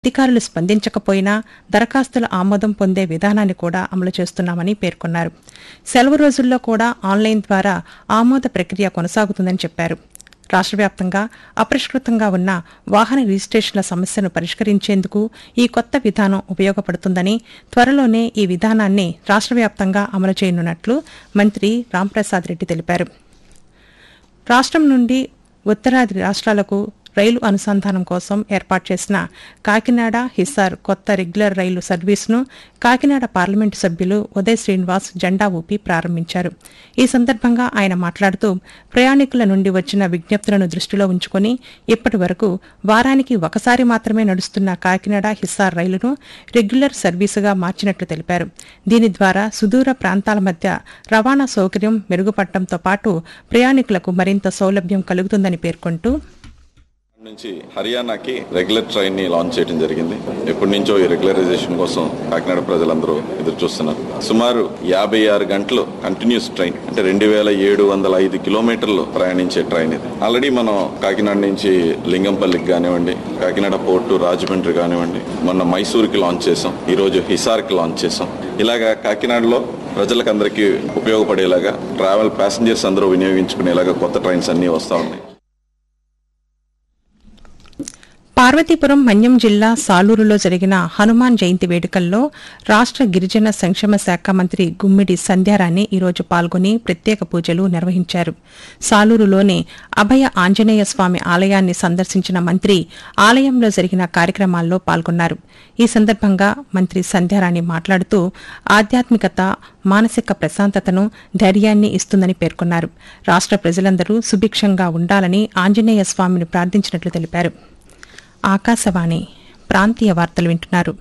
అధికారులు స్పందించకపోయినా దరఖాస్తుల ఆమోదం పొందే విధానాన్ని కూడా అమలు చేస్తున్నామని పేర్కొన్నారు సెలవు రోజుల్లో కూడా ఆన్లైన్ ద్వారా ఆమోద ప్రక్రియ కొనసాగుతుందని చెప్పారు రాష్ట్ర వ్యాప్తంగా అపరిష్కృతంగా ఉన్న వాహన రిజిస్ట్రేషన్ల సమస్యను పరిష్కరించేందుకు ఈ కొత్త విధానం ఉపయోగపడుతుందని త్వరలోనే ఈ విధానాన్ని రాష్ట్ర వ్యాప్తంగా అమలు చేయనున్నట్లు మంత్రి రాంప్రసాద్ రెడ్డి తెలిపారు రాష్ట్రం నుండి ఉత్తరాది రాష్ట్రాలకు రైలు అనుసంధానం కోసం ఏర్పాటు చేసిన కాకినాడ హిసార్ కొత్త రెగ్యులర్ రైలు సర్వీసును కాకినాడ పార్లమెంటు సభ్యులు ఉదయ్ శ్రీనివాస్ జెండా ఊపి ప్రారంభించారు ఈ సందర్భంగా ఆయన మాట్లాడుతూ ప్రయాణికుల నుండి వచ్చిన విజ్ఞప్తులను దృష్టిలో ఉంచుకుని ఇప్పటి వరకు వారానికి ఒకసారి మాత్రమే నడుస్తున్న కాకినాడ హిస్సార్ రైలును రెగ్యులర్ సర్వీసుగా మార్చినట్లు తెలిపారు దీని ద్వారా సుదూర ప్రాంతాల మధ్య రవాణా సౌకర్యం మెరుగుపడటంతో పాటు ప్రయాణికులకు మరింత సౌలభ్యం కలుగుతుందని పేర్కొంటూ నుంచి హర్యానాకి రెగ్యులర్ ట్రైన్ ని లాంచ్ చేయడం జరిగింది ఎప్పటి నుంచో ఈ రెగ్యులరైజేషన్ కోసం కాకినాడ ప్రజలందరూ ఎదురు చూస్తున్నారు సుమారు యాభై ఆరు గంటలు కంటిన్యూస్ ట్రైన్ అంటే రెండు వేల ఏడు వందల ఐదు కిలోమీటర్లు ప్రయాణించే ట్రైన్ ఇది ఆల్రెడీ మనం కాకినాడ నుంచి లింగంపల్లికి కానివ్వండి కాకినాడ పోర్టు రాజమండ్రి కానివ్వండి మొన్న మైసూర్కి లాంచ్ చేసాం ఈ రోజు హిసార్కి లాంచ్ చేసాం ఇలాగా కాకినాడలో ప్రజలకందరికీ ఉపయోగపడేలాగా ట్రావెల్ ప్యాసింజర్స్ అందరూ వినియోగించుకునేలాగా కొత్త ట్రైన్స్ అన్ని వస్తూ ఉన్నాయి పార్వతీపురం మన్యం జిల్లా సాలూరులో జరిగిన హనుమాన్ జయంతి వేడుకల్లో రాష్ట్ర గిరిజన సంక్షేమ శాఖ మంత్రి గుమ్మిడి సంధ్యారాణి ఈరోజు పాల్గొని ప్రత్యేక పూజలు నిర్వహించారు సాలూరులోని అభయ ఆంజనేయ స్వామి ఆలయాన్ని సందర్శించిన మంత్రి ఆలయంలో జరిగిన కార్యక్రమాల్లో పాల్గొన్నారు ఈ సందర్భంగా మంత్రి సంధ్యారాణి మాట్లాడుతూ ఆధ్యాత్మికత మానసిక ప్రశాంతతను ధైర్యాన్ని ఇస్తుందని పేర్కొన్నారు రాష్ట్ర ప్రజలందరూ సుభిక్షంగా ఉండాలని ఆంజనేయ స్వామిని ప్రార్థించినట్లు తెలిపారు ఆకాశవాణి ప్రాంతీయ వార్తలు వింటున్నారు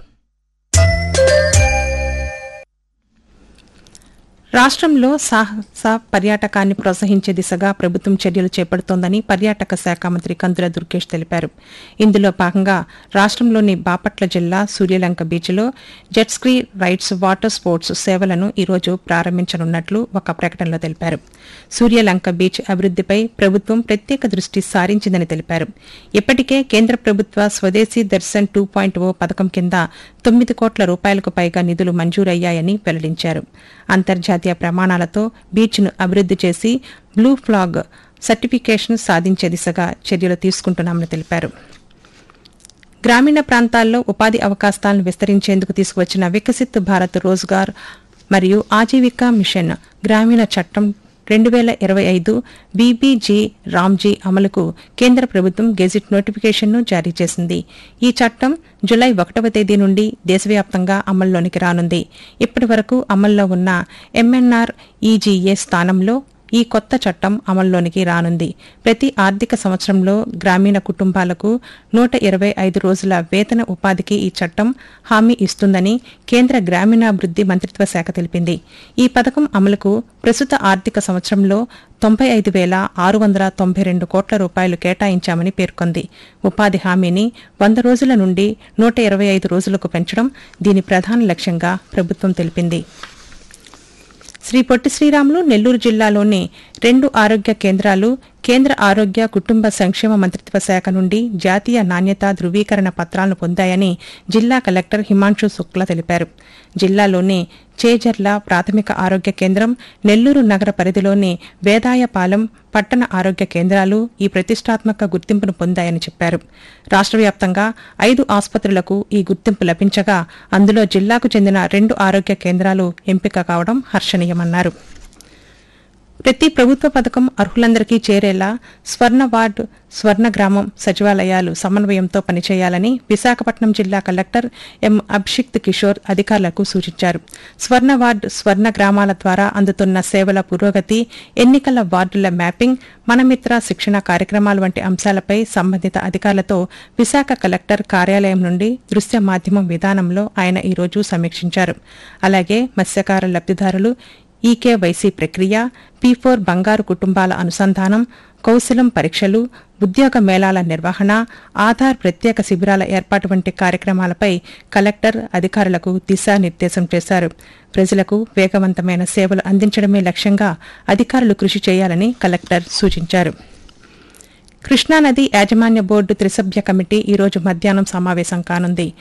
రాష్ట్రంలో సాహస పర్యాటకాన్ని ప్రోత్సహించే దిశగా ప్రభుత్వం చర్యలు చేపడుతోందని పర్యాటక శాఖ మంత్రి కందుల దుర్గేష్ తెలిపారు ఇందులో భాగంగా రాష్ట్రంలోని బాపట్ల జిల్లా సూర్యలంక బీచ్లో jet ski rides water sports సేవలను ఈరోజు ప్రారంభించనున్నట్లు ఒక ప్రకటనలో తెలిపారు సూర్యలంక బీచ్ అభివృద్దిపై ప్రభుత్వం ప్రత్యేక దృష్టి సారించిందని తెలిపారు ఇప్పటికే కేంద్ర ప్రభుత్వ స్వదేశీ దర్శన్ టూ పాయింట్ ఓ పథకం కింద తొమ్మిది కోట్ల రూపాయలకు పైగా నిధులు మంజూరయ్యాయని వెల్లడించారు అంతర్జాతీయ ప్రమాణాలతో బీచ్ను అభివృద్ది చేసి బ్లూ ఫ్లాగ్ సర్టిఫికేషన్ సాధించే దిశగా చర్యలు తీసుకుంటున్నామని తెలిపారు గ్రామీణ ప్రాంతాల్లో ఉపాధి అవకాశాలను విస్తరించేందుకు తీసుకువచ్చిన వికసిత్ భారత్ రోజ్గార్ మరియు ఆజీవికా మిషన్ గ్రామీణ చట్టం రెండు వేల ఇరవై ఐదు బీబీజీ రామ్జీ అమలుకు కేంద్ర ప్రభుత్వం గెజిట్ నోటిఫికేషన్ను జారీ చేసింది ఈ చట్టం జులై ఒకటవ తేదీ నుండి దేశవ్యాప్తంగా అమల్లోనికి రానుంది ఇప్పటి వరకు అమల్లో ఉన్న ఎంఎన్ఆర్ ఈజీఏ స్థానంలో ఈ కొత్త చట్టం అమల్లోనికి రానుంది ప్రతి ఆర్థిక సంవత్సరంలో గ్రామీణ కుటుంబాలకు నూట ఇరవై ఐదు రోజుల వేతన ఉపాధికి ఈ చట్టం హామీ ఇస్తుందని కేంద్ర గ్రామీణాభివృద్ది మంత్రిత్వ శాఖ తెలిపింది ఈ పథకం అమలుకు ప్రస్తుత ఆర్థిక సంవత్సరంలో తొంభై ఐదు వేల ఆరు వందల తొంభై రెండు కోట్ల రూపాయలు కేటాయించామని పేర్కొంది ఉపాధి హామీని వంద రోజుల నుండి నూట ఇరవై ఐదు రోజులకు పెంచడం దీని ప్రధాన లక్ష్యంగా ప్రభుత్వం తెలిపింది శ్రీ పొట్టి శ్రీరాములు నెల్లూరు జిల్లాలోని రెండు ఆరోగ్య కేంద్రాలు కేంద్ర ఆరోగ్య కుటుంబ సంక్షేమ మంత్రిత్వ శాఖ నుండి జాతీయ నాణ్యత ధృవీకరణ పత్రాలను పొందాయని జిల్లా కలెక్టర్ హిమాంశు శుక్లా తెలిపారు జిల్లాలోని చేజర్ల ప్రాథమిక ఆరోగ్య కేంద్రం నెల్లూరు నగర పరిధిలోని వేదాయపాలెం పట్టణ ఆరోగ్య కేంద్రాలు ఈ ప్రతిష్టాత్మక గుర్తింపును పొందాయని చెప్పారు రాష్ట్ర వ్యాప్తంగా ఐదు ఆసుపత్రులకు ఈ గుర్తింపు లభించగా అందులో జిల్లాకు చెందిన రెండు ఆరోగ్య కేంద్రాలు ఎంపిక కావడం హర్షణీయమన్నారు ప్రతి ప్రభుత్వ పథకం అర్హులందరికీ చేరేలా స్వర్ణ వార్డు స్వర్ణ గ్రామం సచివాలయాలు సమన్వయంతో పనిచేయాలని విశాఖపట్నం జిల్లా కలెక్టర్ ఎం అభిషిక్త్ కిషోర్ అధికారులకు సూచించారు స్వర్ణ వార్డు స్వర్ణ గ్రామాల ద్వారా అందుతున్న సేవల పురోగతి ఎన్నికల వార్డుల మ్యాపింగ్ మనమిత్ర శిక్షణ కార్యక్రమాలు వంటి అంశాలపై సంబంధిత అధికారులతో విశాఖ కలెక్టర్ కార్యాలయం నుండి దృశ్య మాధ్యమం విధానంలో ఆయన ఈరోజు సమీక్షించారు అలాగే మత్స్యకార లబ్దిదారులు ఈకేవైసీ ప్రక్రియ పీ ఫోర్ బంగారు కుటుంబాల అనుసంధానం కౌశలం పరీక్షలు ఉద్యోగ మేళాల నిర్వహణ ఆధార్ ప్రత్యేక శిబిరాల ఏర్పాటు వంటి కార్యక్రమాలపై కలెక్టర్ అధికారులకు దిశానిర్దేశం చేశారు ప్రజలకు వేగవంతమైన సేవలు అందించడమే లక్ష్యంగా అధికారులు కృషి చేయాలని కలెక్టర్ సూచించారు కృష్ణానది యాజమాన్య బోర్డు త్రిసభ్య కమిటీ ఈ రోజు మధ్యాహ్నం సమావేశం కానుంది